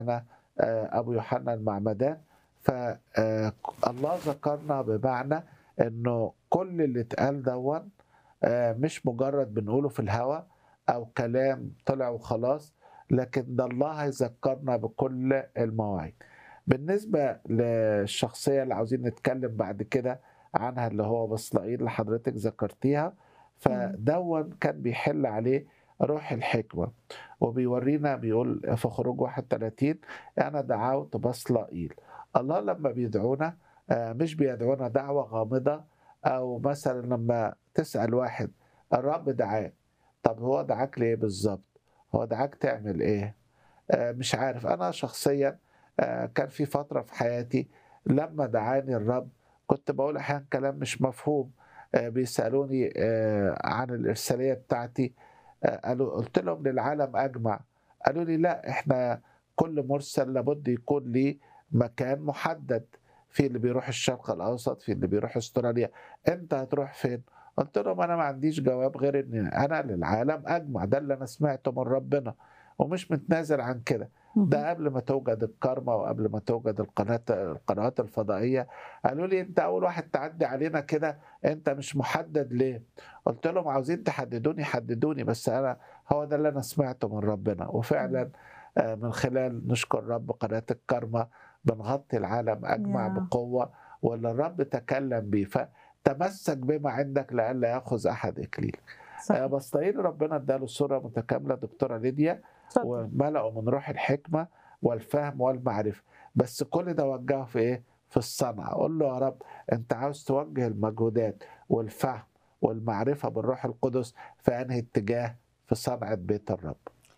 ابو يوحنا المعمدان فالله ذكرنا بمعنى انه كل اللي اتقال دون مش مجرد بنقوله في الهوا او كلام طلع وخلاص لكن ده الله هيذكرنا بكل المواعيد بالنسبة للشخصية اللي عاوزين نتكلم بعد كده عنها اللي هو بصلائيل اللي حضرتك ذكرتيها فدون كان بيحل عليه روح الحكمة وبيورينا بيقول في خروج 31 أنا دعوت بصلائيل الله لما بيدعونا مش بيدعونا دعوة غامضة أو مثلا لما تسأل واحد الرب دعاك طب هو دعاك ليه بالظبط هو دعاك تعمل ايه مش عارف انا شخصيا كان في فترة في حياتي لما دعاني الرب كنت بقول احيانا كلام مش مفهوم بيسألوني عن الإرسالية بتاعتي قالوا قلت لهم للعالم أجمع قالوا لي لا احنا كل مرسل لابد يكون ليه مكان محدد في اللي بيروح الشرق الأوسط في اللي بيروح استراليا انت هتروح فين قلت لهم انا ما عنديش جواب غير ان انا للعالم اجمع ده اللي انا سمعته من ربنا ومش متنازل عن كده ده قبل ما توجد الكارما وقبل ما توجد القناه القنوات الفضائيه قالوا لي انت اول واحد تعدي علينا كده انت مش محدد ليه؟ قلت لهم عاوزين تحددوني حددوني بس انا هو ده اللي انا سمعته من ربنا وفعلا من خلال نشكر رب قناه الكارما بنغطي العالم اجمع يا. بقوه واللي الرب تكلم بيه فتمسك بما عندك لئلا ياخذ احد اكليل صحيح. بسطيل ربنا اداله صوره متكامله دكتوره ليديا اتفضل. وملأه من روح الحكمة والفهم والمعرفة بس كل ده وجهه في ايه؟ في الصنعة قول له يا رب انت عاوز توجه المجهودات والفهم والمعرفة بالروح القدس في انهي اتجاه في صنعة بيت الرب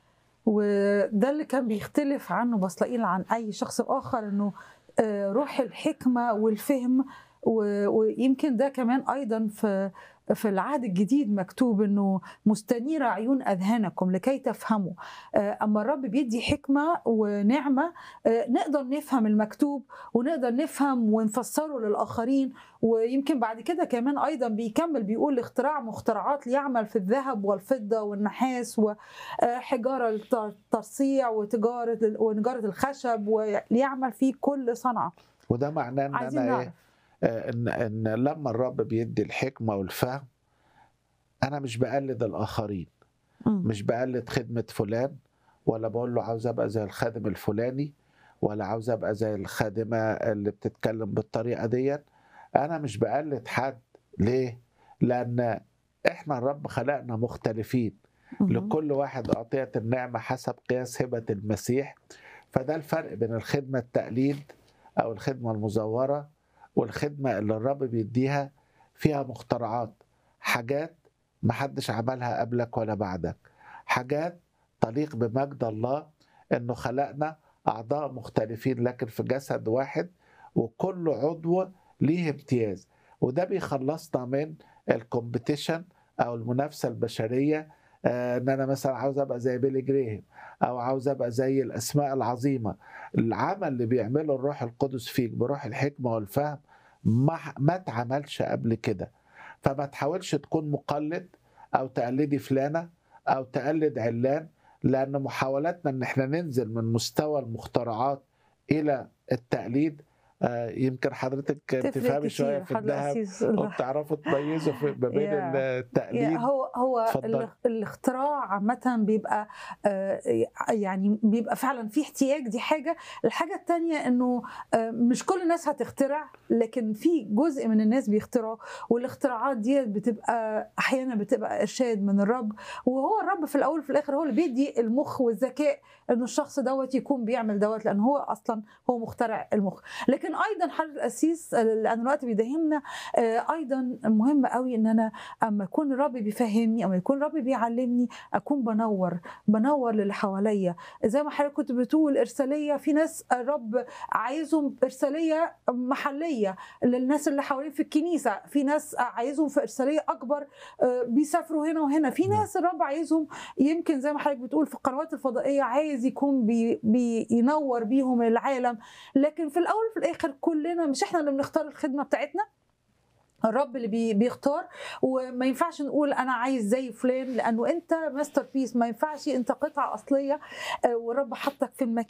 وده اللي كان بيختلف عنه بصلائيل عن اي شخص اخر انه آه، روح الحكمه والفهم و- ويمكن ده كمان ايضا في في العهد الجديد مكتوب انه مستنيره عيون اذهانكم لكي تفهموا آه، اما الرب بيدي حكمه ونعمه آه، نقدر نفهم المكتوب ونقدر نفهم ونفسره للاخرين ويمكن بعد كده كمان ايضا بيكمل بيقول اختراع مخترعات ليعمل في الذهب والفضه والنحاس وحجاره الترصيع وتجاره ونجاره الخشب وليعمل فيه كل صنعه وده معناه ان عايزين انا نعرف ايه؟ آه، ان ان لما الرب بيدي الحكمة والفهم انا مش بقلد الاخرين مم. مش بقلد خدمة فلان ولا بقول له عاوز ابقى زي الخادم الفلاني ولا عاوز ابقى زي الخادمة اللي بتتكلم بالطريقة دي انا مش بقلد حد ليه؟ لان احنا الرب خلقنا مختلفين مم. لكل واحد أعطيت النعمة حسب قياس هبة المسيح فده الفرق بين الخدمة التقليد أو الخدمة المزورة والخدمة اللي الرب بيديها فيها مخترعات حاجات محدش عملها قبلك ولا بعدك حاجات تليق بمجد الله انه خلقنا اعضاء مختلفين لكن في جسد واحد وكل عضو ليه امتياز وده بيخلصنا من الكومبيتيشن او المنافسه البشريه آه، ان انا مثلا عاوز ابقى زي بيلي جريهم او عاوز ابقى زي الاسماء العظيمه العمل اللي بيعمله الروح القدس فيك بروح الحكمه والفهم ما ما اتعملش قبل كده فما تحاولش تكون مقلد او تقلدي فلانه او تقلد علان لان محاولاتنا ان احنا ننزل من مستوى المخترعات الى التقليد آه، يمكن حضرتك تفرق بتفهمي شويه كتير في حضرتك الذهب أسيس. وبتعرفوا تميزوا في- ما بين يا. التقليد يا هو هو اتفضل. ال- الاختراع عامة بيبقى آه، يعني بيبقى فعلا في احتياج دي حاجة الحاجة التانية انه آه، مش كل الناس هتخترع لكن في جزء من الناس بيخترعوا والاختراعات دي بتبقى احيانا بتبقى ارشاد من الرب وهو الرب في الاول وفي الاخر هو اللي بيدي المخ والذكاء انه الشخص دوت يكون بيعمل دوت لان هو اصلا هو مخترع المخ لكن ايضا حضرتك الاسيس لان الوقت بيداهمنا آه، ايضا مهم قوي ان انا اما يكون الرب بيفهمني اما يكون الرب بيعلمني اكون بنور بنور للي حواليا زي ما حضرتك كنت بتقول ارساليه في ناس الرب عايزهم ارساليه محليه للناس اللي حوالين في الكنيسه في ناس عايزهم في ارساليه اكبر آه، بيسافروا هنا وهنا في نعم. ناس الرب عايزهم يمكن زي ما حضرتك بتقول في القنوات الفضائيه عايز يكون بي بينور بيهم العالم لكن في الاول وفي الاخر كلنا مش احنا اللي بنختار الخدمه بتاعتنا الرب اللي بي- بيختار وما ينفعش نقول انا عايز زي فلان لانه انت ماستر بيس ما ينفعش انت قطعه اصليه آه، والرب حطك في المكان